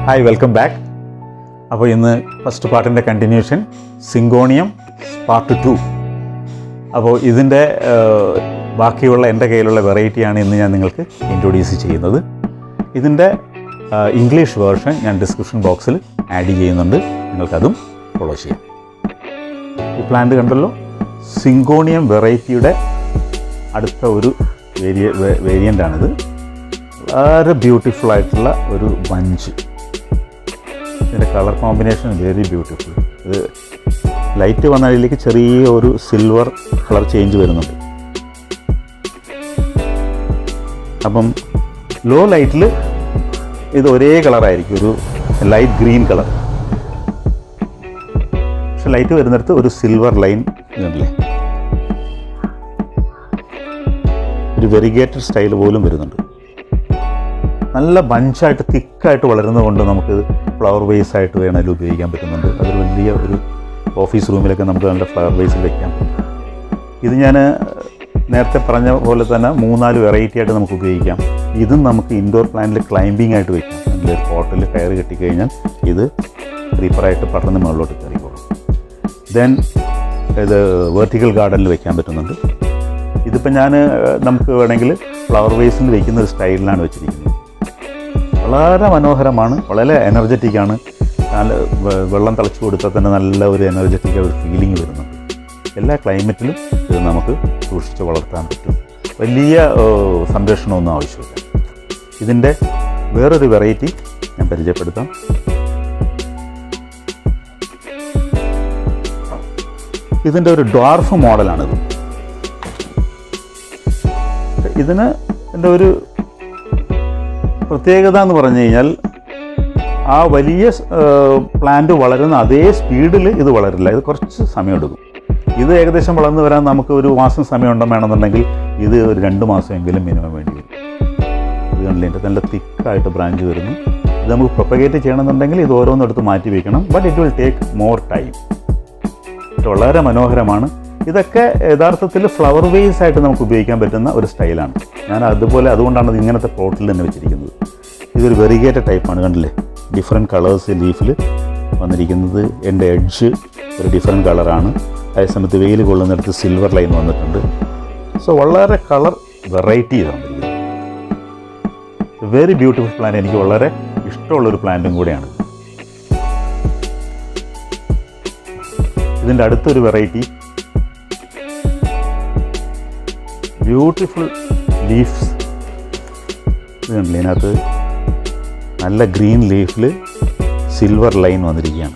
hi welcome back അപ്പോൾ ഇന്ന് first പാർട്ടിൻ്റെ കണ്ടിന്യൂഷൻ സിങ്കോണിയം പാർട്ട് ടു അപ്പോൾ ഇതിൻ്റെ ഏഹ്, ബാക്കിയുള്ള എൻ്റെ കയ്യിലുള്ള വെറൈറ്റിയാണ് ഇന്ന് ഞാൻ നിങ്ങൾക്ക് ഇൻട്രൊഡ്യൂസ് ചെയ്യുന്നത് ഇതിൻ്റെ ഏഹ്, ഇംഗ്ലീഷ് വേർഷൻ ഞാൻ ഡിസ്ക്രിപ്ഷൻ ബോക്സിൽ ആഡ് ചെയ്യുന്നുണ്ട് നിങ്ങൾക്കതും ഫോളോ ചെയ്യാം ഈ പ്ലാന്റ് കണ്ടല്ലോ സിങ്കോണിയം വെറൈറ്റിയുടെ അടുത്ത ഒരു വേരിയ വേരിയൻ്റ് ആണിത് വളരെ ബ്യൂട്ടിഫുൾ ആയിട്ടുള്ള ഒരു ബഞ്ച് ഇതിൻ്റെ കളർ കോമ്പിനേഷൻ വെരി ബ്യൂട്ടിഫുൾ ഇത് ലൈറ്റ് വന്ന അതിലേക്ക് ചെറിയ ഒരു സിൽവർ കളർ ചേഞ്ച് വരുന്നുണ്ട് അപ്പം ലോ ലൈറ്റിൽ ഇത് ഒരേ കളറായിരിക്കും ഒരു ലൈറ്റ് ഗ്രീൻ കളർ പക്ഷെ ലൈറ്റ് വരുന്നിടത്ത് ഒരു സിൽവർ ലൈൻ ഇതുണ്ടല്ലേ ഒരു വെരിഗേറ്റഡ് സ്റ്റൈൽ പോലും വരുന്നുണ്ട് നല്ല ബഞ്ചായിട്ട് തിക്കായിട്ട് വളരുന്നത് കൊണ്ട് നമുക്ക് ഫ്ലവർ വേസ് ആയിട്ട് വേണമെങ്കിലും ഉപയോഗിക്കാൻ പറ്റുന്നുണ്ട് അതൊരു വലിയ ഒരു ഓഫീസ് റൂമിലൊക്കെ നമുക്ക് നല്ല ഫ്ലവർ വേസിൽ വെക്കാം ഇത് ഞാൻ നേരത്തെ പറഞ്ഞ പോലെ തന്നെ മൂന്നാല് വെറൈറ്റി ആയിട്ട് നമുക്ക് ഉപയോഗിക്കാം ഇതും നമുക്ക് ഇൻഡോർ പ്ലാന്റിൽ ക്ലൈംബിംഗ് ആയിട്ട് വെക്കാം നല്ലൊരു പോട്ടിൽ കയറ് കെട്ടിക്കഴിഞ്ഞാൽ ഇത് ക്രീപ്പറായിട്ട് പടർന്ന് മുകളിലോട്ട് കയറിക്കോളും ദെൻ ഇത് വെർട്ടിക്കൽ ഗാർഡനിൽ വെക്കാൻ പറ്റുന്നുണ്ട് ഇതിപ്പോൾ ഞാൻ നമുക്ക് വേണമെങ്കിൽ ഫ്ലവർ വേസിൽ വെക്കുന്ന ഒരു സ്റ്റൈലിലാണ് വെച്ചിരിക്കുന്നത് വളരെ മനോഹരമാണ് വളരെ എനർജറ്റിക് ആണ് നല്ല വെ- വെള്ളം തിളച്ച് കൊടുത്താൽ തന്നെ നല്ല ഒരു എനർജറ്റിക് ഒരു ഫീലിംഗ് വരുന്നുണ്ട് എല്ലാ ക്ലൈമറ്റിലും ഇത് നമുക്ക് സൂക്ഷിച്ച് വളർത്താൻ പറ്റും വലിയ ഏഹ്, സംരക്ഷണമൊന്നും ആവശ്യമില്ല ഇതിൻ്റെ വേറൊരു വെറൈറ്റി ഞാൻ പരിചയപ്പെടുത്താം ഇതിൻ്റെ ഒരു ഡ്വാർഫ് മോഡലാണിത് ഇതിന് എൻ്റെ ഒരു പ്രത്യേകത എന്ന് പറഞ്ഞു കഴിഞ്ഞാൽ ആ വലിയ പ്ലാന്റ് വളരുന്ന അതേ സ്പീഡിൽ ഇത് വളരില്ല ഇത് കുറച്ച് സമയമെടുക്കും ഇത് ഏകദേശം വളർന്നു വരാൻ നമുക്ക് ഒരു മാസം സമയം ഉണ്ടോ വേണമെന്നുണ്ടെങ്കിൽ ഇത് ഒരു രണ്ട് മാസമെങ്കിലും മിനിമം വേണ്ടി വരും ഇത് കണ്ടില്ലേ ഇതിൻ്റെ നല്ല തിക്കായിട്ട് ബ്രാഞ്ച് വരുന്നു ഇത് നമുക്ക് പ്രൊപ്പഗേറ്റ് ചെയ്യണമെന്നുണ്ടെങ്കിൽ ഇത് ഓരോന്നെടുത്ത് മാറ്റി വയ്ക്കണം but it will take more time ഇത് വളരെ മനോഹരമാണ് ഇതൊക്കെ യഥാർത്ഥത്തിൽ ഫ്ലവർ വേസ് ആയിട്ട് നമുക്ക് ഉപയോഗിക്കാൻ പറ്റുന്ന ഒരു സ്റ്റൈലാണ് ഞാൻ അതുപോലെ അതുകൊണ്ടാണ് ഇത് ഇങ്ങനത്തെ പോട്ടിൽ തന്നെ വെച്ചിരിക്കുന്നത് ഇതൊരു വെറിഗേറ്റഡ് ടൈപ്പാണ് കണ്ടില്ലേ ഡിഫറെൻറ്റ് കളേഴ്സ് ലീഫിൽ വന്നിരിക്കുന്നത് എൻ്റെ എഡ്ജ് ഒരു ഡിഫറെൻറ്റ് കളറാണ് അതേസമയത്ത് വെയിൽ കൊള്ളുന്നിടത്ത് സിൽവർ ലൈൻ വന്നിട്ടുണ്ട് സോ വളരെ കളർ വെറൈറ്റി ചെയ്ത് വന്നിരിക്കുന്നത് വെരി ബ്യൂട്ടിഫുൾ പ്ലാന്റ് എനിക്ക് വളരെ ഇഷ്ടമുള്ളൊരു പ്ലാന്റും കൂടെയാണ് ഇതിൻ്റെ അടുത്തൊരു വെറൈറ്റി ബ്യൂട്ടിഫുൾ ലീഫ്സ് ഇത് കണ്ടില്ലേ ഇതിനകത്ത് നല്ല ഗ്രീൻ ലീഫിൽ സിൽവർ ലൈൻ വന്നിരിക്കുകയാണ്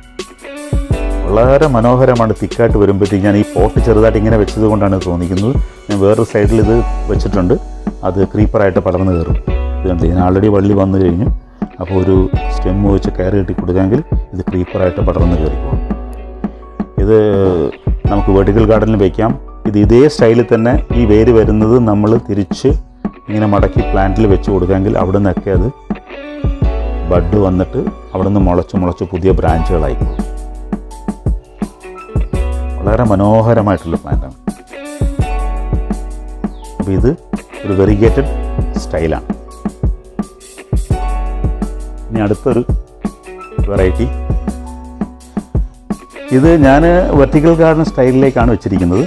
വളരെ മനോഹരമാണ് തിക്കായിട്ട് വരുമ്പോഴത്തേക്ക് ഞാൻ ഈ പോട്ട് ചെറുതായിട്ട് ഇങ്ങനെ വെച്ചത് കൊണ്ടാണ് ഇത് തോന്നിക്കുന്നത് ഞാൻ വേറൊരു സൈഡിൽ ഇത് വെച്ചിട്ടുണ്ട് അത് ക്രീപ്പറായിട്ട് പടർന്നു കയറും ഇത് കണ്ടില്ലേ ഇതിന് ആൾറെഡി വള്ളി വന്നു കഴിഞ്ഞു അപ്പോൾ ഒരു സ്റ്റെമ്മ് വെച്ച് കയറി കെട്ടി കൊടുക്കാമെങ്കിൽ ഇത് ക്രീപ്പറായിട്ട് പടർന്നു കയറിക്കോളും ഇത് നമുക്ക് വെർട്ടിക്കൽ ഗാർഡനിൽ വയ്ക്കാം ഇത് ഇതേ സ്റ്റൈലിൽ തന്നെ ഈ വേര് വരുന്നത് നമ്മൾ തിരിച്ച് ഇങ്ങനെ മടക്കി പ്ലാന്റിൽ വെച്ച് കൊടുക്കാമെങ്കിൽ അവിടെ നിന്നൊക്കെ അത് ബഡ് വന്നിട്ട് അവിടെ നിന്ന് മുളച്ച് മുളച്ച് പുതിയ ബ്രാഞ്ചുകളായിക്കോളും വളരെ മനോഹരമായിട്ടുള്ള പ്ലാന്റാണ് അപ്പോൾ ഇത് ഒരു വെറിഗേറ്റഡ് സ്റ്റൈലാണ് ഇനി അടുത്തൊരു വെറൈറ്റി ഇത് ഞാൻ വെർട്ടിക്കൽ ഗാർഡൻ സ്റ്റൈലിലേക്കാണ് വെച്ചിരിക്കുന്നത്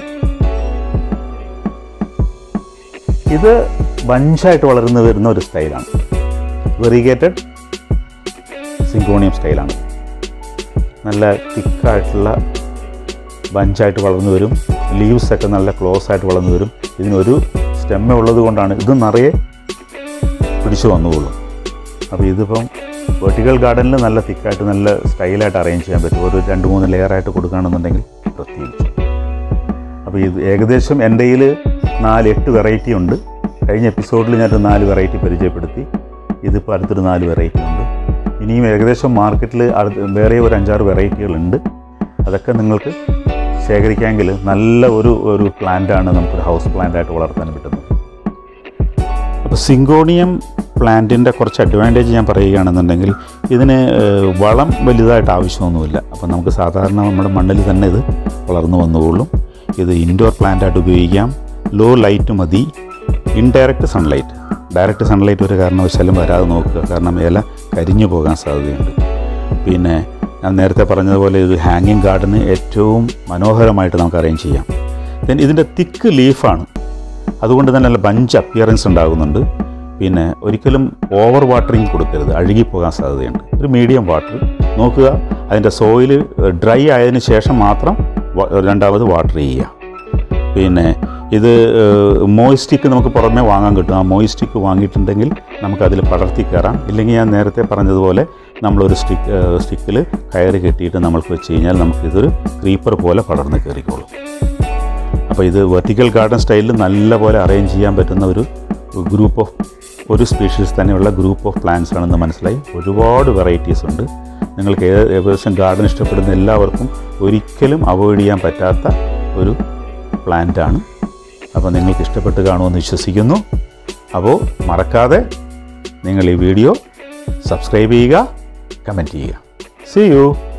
ഇത് ബഞ്ചായിട്ട് വളർന്നു വരുന്ന ഒരു സ്റ്റൈലാണ് വെറിഗേറ്റഡ് സിങ്കോണിയം സ്റ്റൈലാണ് നല്ല തിക്കായിട്ടുള്ള ബഞ്ചായിട്ട് വളർന്നു വരും ലീവ്സ് ഒക്കെ നല്ല ക്ലോസ് ആയിട്ട് വളർന്നു വരും ഇതിനൊരു സ്റ്റെമ്മ ഉള്ളത് കൊണ്ടാണ് ഇത് നിറയെ പിടിച്ചു വന്നുകൊള്ളും അപ്പോൾ ഇതിപ്പം വെർട്ടിക്കൽ ഗാർഡനിൽ നല്ല തിക്കായിട്ട് നല്ല സ്റ്റൈലായിട്ട് അറേഞ്ച് ചെയ്യാൻ പറ്റും ഒരു രണ്ട് മൂന്ന് ലെയറായിട്ട് കൊടുക്കുകയാണെന്നുണ്ടെങ്കിൽ പ്രത്യേകിച്ച് അപ്പോൾ ഇത് ഏകദേശം എൻ്റെ കയ്യിൽ നാല് എട്ട് വെറൈറ്റി ഉണ്ട് കഴിഞ്ഞ എപ്പിസോഡിൽ ഞാനൊരു നാല് വെറൈറ്റി പരിചയപ്പെടുത്തി ഇതിപ്പോൾ അടുത്തൊരു നാല് വെറൈറ്റി ഉണ്ട് ഇനിയും ഏകദേശം മാർക്കറ്റിൽ അടുത്ത് വേറെ ഒരു അഞ്ചാറ് വെറൈറ്റികളുണ്ട് അതൊക്കെ നിങ്ങൾക്ക് ശേഖരിക്കാമെങ്കിൽ നല്ല ഒരു ഒരു പ്ലാന്റാണ് നമുക്കൊരു ഹൗസ് പ്ലാന്റായിട്ട് വളർത്താൻ പറ്റുന്നത് അപ്പോൾ സിങ്കോണിയം പ്ലാന്റിൻ്റെ കുറച്ച് അഡ്വാൻറ്റേജ് ഞാൻ പറയുകയാണെന്നുണ്ടെങ്കിൽ ഇതിന് ഏഹ്, വളം വലുതായിട്ട് ആവശ്യമൊന്നുമില്ല അപ്പോൾ നമുക്ക് സാധാരണ നമ്മുടെ മണ്ണിൽ തന്നെ ഇത് വളർന്നു വന്നുകൊള്ളും ഇത് ഇൻഡോർ പ്ലാന്റായിട്ട് ഉപയോഗിക്കാം ലോ ലൈറ്റ് മതി ഇൻഡയറക്റ്റ് സൺലൈറ്റ് ഡയറക്റ്റ് സൺലൈറ്റ് ഒരു കാരണവശാലും വരാതെ നോക്കുക കാരണം ഇല കരിഞ്ഞു പോകാൻ സാധ്യതയുണ്ട് പിന്നെ ഞാൻ നേരത്തെ പറഞ്ഞതുപോലെ ഇത് ഹാങ്ങിങ് ഗാർഡന് ഏറ്റവും മനോഹരമായിട്ട് നമുക്ക് അറേഞ്ച് ചെയ്യാം ദെൻ ഇതിൻ്റെ തിക്ക് ലീഫാണ് അതുകൊണ്ട് തന്നെ നല്ല ബഞ്ച് അപ്പിയറൻസ് ഉണ്ടാകുന്നുണ്ട് പിന്നെ ഒരിക്കലും ഓവർ വാട്ടറിങ് കൊടുക്കരുത് അഴുകിപ്പോകാൻ സാധ്യതയുണ്ട് ഒരു മീഡിയം വാട്ടർ നോക്കുക അതിൻ്റെ സോയിൽ ഡ്രൈ ആയതിനു ശേഷം മാത്രം വ- രണ്ടാമത് വാട്ടർ ചെയ്യുക പിന്നെ ഇത് മോയിസ്റ്റിക്ക് നമുക്ക് പുറമേ വാങ്ങാൻ കിട്ടും ആ മോയിസ്റ്റിക്ക് വാങ്ങിയിട്ടുണ്ടെങ്കിൽ നമുക്കതിൽ പടർത്തി കയറാം ഇല്ലെങ്കിൽ ഞാൻ നേരത്തെ പറഞ്ഞതുപോലെ നമ്മളൊരു സ്റ്റിക്ക് സ്റ്റിക്കിൽ കയറ് കെട്ടിയിട്ട് നമ്മൾക്ക് വെച്ച് കഴിഞ്ഞാൽ നമുക്കിതൊരു ക്രീപ്പർ പോലെ പടർന്ന് കയറിക്കോളും അപ്പോൾ ഇത് വെർട്ടിക്കൽ ഗാർഡൻ സ്റ്റൈലിൽ നല്ലപോലെ അറേഞ്ച് ചെയ്യാൻ പറ്റുന്ന ഒരു ഗ്രൂപ്പ് ഓഫ് ഒരു സ്പീഷീസ് തന്നെയുള്ള ഗ്രൂപ്പ് ഓഫ് പ്ലാന്റ്സ് ആണെന്ന് മനസ്സിലായി ഒരുപാട് വെറൈറ്റീസ് ഉണ്ട് നിങ്ങൾക്ക് ഏത് ഏകദേശം ഗാർഡൻ ഇഷ്ടപ്പെടുന്ന എല്ലാവർക്കും ഒരിക്കലും അവോയ്ഡ് ചെയ്യാൻ പറ്റാത്ത ഒരു പ്ലാന്റാണ് അപ്പോൾ നിങ്ങൾക്ക് ഇഷ്ടപ്പെട്ട് കാണുമെന്ന് വിശ്വസിക്കുന്നു അപ്പോൾ മറക്കാതെ നിങ്ങൾ ഈ വീഡിയോ സബ്സ്ക്രൈബ് ചെയ്യുക കമൻറ്റ് ചെയ്യുക സി യു